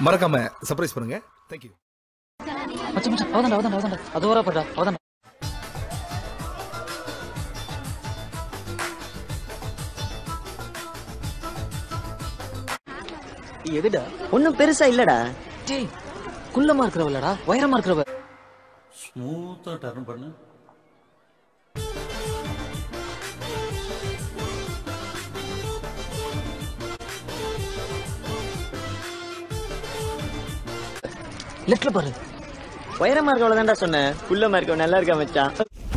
மறக்காம சர்ப்ரைஸ் பண்ணுங்க தேங்க்யூ மச்சான் மச்சான் அவதான்டா அவதான்டா அவதான்டா அது வரா படா அவதான்டா எதுடா ஒன்னும் பெருசா இல்லடா டேய் குள்ளமா இருக்கிறவளடா உயரமா இருக்கிறவ ஸ்மூத்தா டர்ன் பண்ணு லெஃப்ட்ல பாரு உயரமா இருக்கவள தான்டா சொன்னேன் குள்ளமா இருக்கவன் நல்லா இருக்கா மச்சான்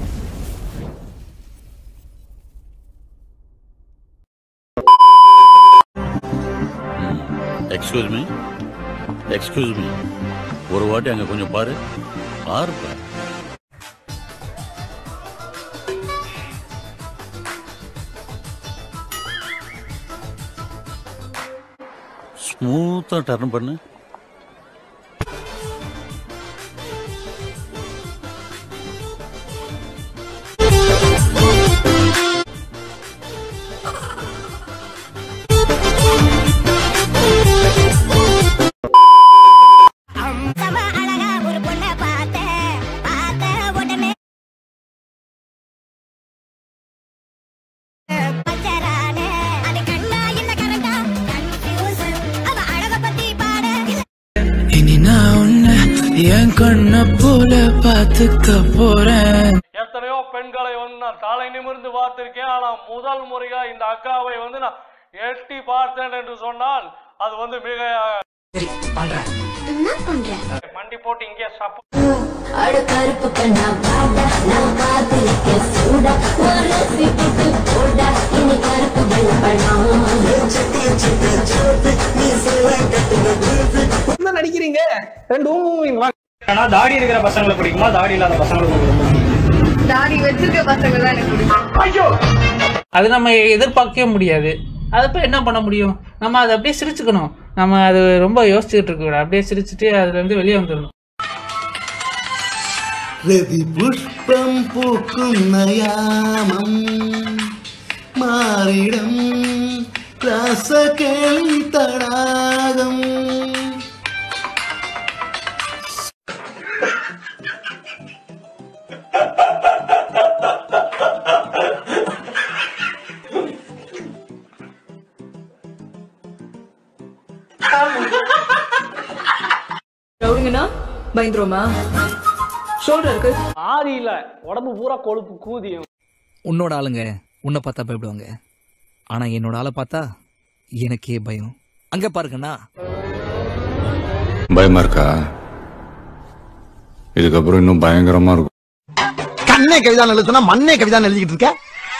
எக்ஸ்கியூஸ் மீ எக்ஸ்கியூஸ் மீ ஒரு வாட்டி அங்க கொஞ்சம் பாரு பாருப்பா ஸ்மூத்தா டர்ன் பண்ணு செம அழகா ஒரு பொண்ணை பார்த்தேன் பார்த்த உடனே பச்சரானே அது கண்ணா என்ன கரண்டா கன்ஃபியூசன் அவ அழக பத்தி பாட இனி நான் உன்னை என் கண்ண போல பாத்துக்க போறேன் எத்தனையோ பெண்களை வந்து நான் தலை நிமிர்ந்து பார்த்திருக்கேன் ஆனா முதல் முறையா இந்த அக்காவை வந்து நான் எட்டி பார்த்தேன் என்று சொன்னால் அது வந்து மிக என்ன பண்ற மண்டி போட்டு இங்கே சப்ப அடு கருப்பு கண்ணா பாடா நான் பார்த்திருக்கேன் சூடா ஒரு சிப்பிட்டு போடா இனி கருப்பு வெள்ளப்படம் என்ன நடிக்கிறீங்க ரெண்டும் ஆனா தாடி இருக்கிற பசங்களை பிடிக்குமா தாடி இல்லாத பசங்களை பிடிக்குமா தாடி வச்சிருக்க பசங்க தான் எனக்கு பிடிக்கும் அது நம்ம எதிர்பார்க்கவே முடியாது அது போய் என்ன பண்ண முடியும் நம்ம அதை அப்படியே சிரிச்சுக்கணும் நம்ம அது ரொம்ப யோசிச்சுட்டு இருக்க கூடாது அப்படியே சிரிச்சுட்டு அதுல இருந்து வெளியே வந்துடணும் ரவி புஷ்பம் பூக்கும் நயாமம் மாறிடம் ராச கேளி தடாகம் ரவுடிங்கண்ணா பயந்துருமா ஷோல்டர் இருக்கு ஆதி இல்ல உடம்பு பூரா கொழுப்பு கூதியும் உன்னோட ஆளுங்க உன்னை பார்த்தா பயப்படுவாங்க ஆனா என்னோட ஆளை பார்த்தா எனக்கே பயம் அங்க பாருங்கண்ணா பயமா இருக்கா இதுக்கப்புறம் இன்னும் பயங்கரமா இருக்கும் கண்ணே கவிதா எழுதுனா மண்ணே கவிதா எழுதிக்கிட்டு இருக்க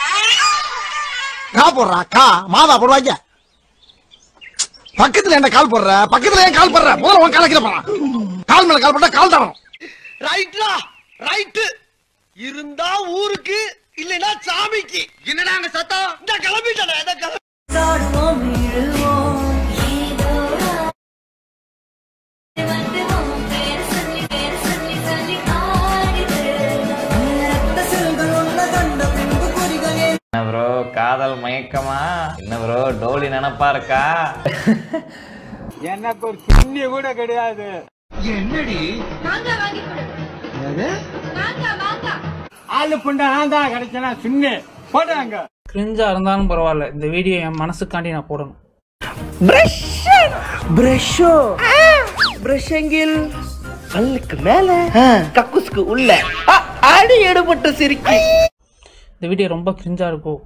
கா போடுறா கா மாதா போடுவாங்க பக்கத்துல என்ன கால் போடுற பக்கத்துல ஏன் கால் போடுற முதல்ல உன் கால கீழ போறான் கால் மேல கால் போட்டா கால் தரணும் ரைட்லா ரைட்டு இருந்தா ஊருக்கு இல்லைன்னா சாமிக்கு என்னடா அங்க சத்தம் இந்த கிளம்பிட்டேன் இந்த கிளம்பி என்ன ப்ரோ காதல் மயக்கமா என்ன ப்ரோ டோலி நினப்பா இருக்கா எனக்கு ஒரு சின்னி கூட கிடையாது ஆளு புண்டை நான் தான் கிடைச்சனா சின்ன போட்டாங்க கிரிஞ்சா இருந்தாலும் பரவாயில்ல இந்த வீடியோ என் மனசுக்காண்டி நான் போடணும் பிரஷோ பிரஷங்கில் பல்லுக்கு மேல கக்குஸ்க்கு உள்ள அ, அடி எடுபட்ட சிரிக்கி இந்த வீடியோ ரொம்ப கிரிஞ்சா இருக்கும்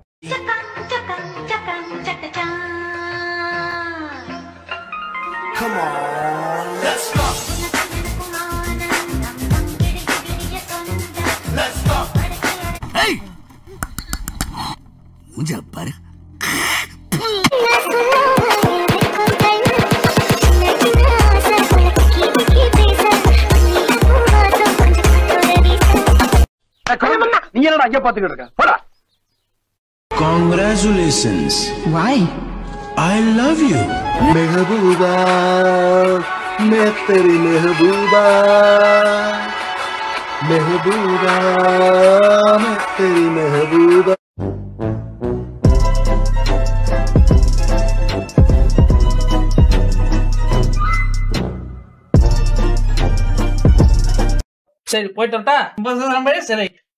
மூஞ்ச பாரு நீ என்னடா அங்க பாத்துக்கிட்டு இருக்க போடா Congratulations. Why? I love you. महबूबा मैं तेरी महबूबा महबूबा मैं तेरी महबूबा சரி போயிட்டு வரட்டா ரொம்ப சரி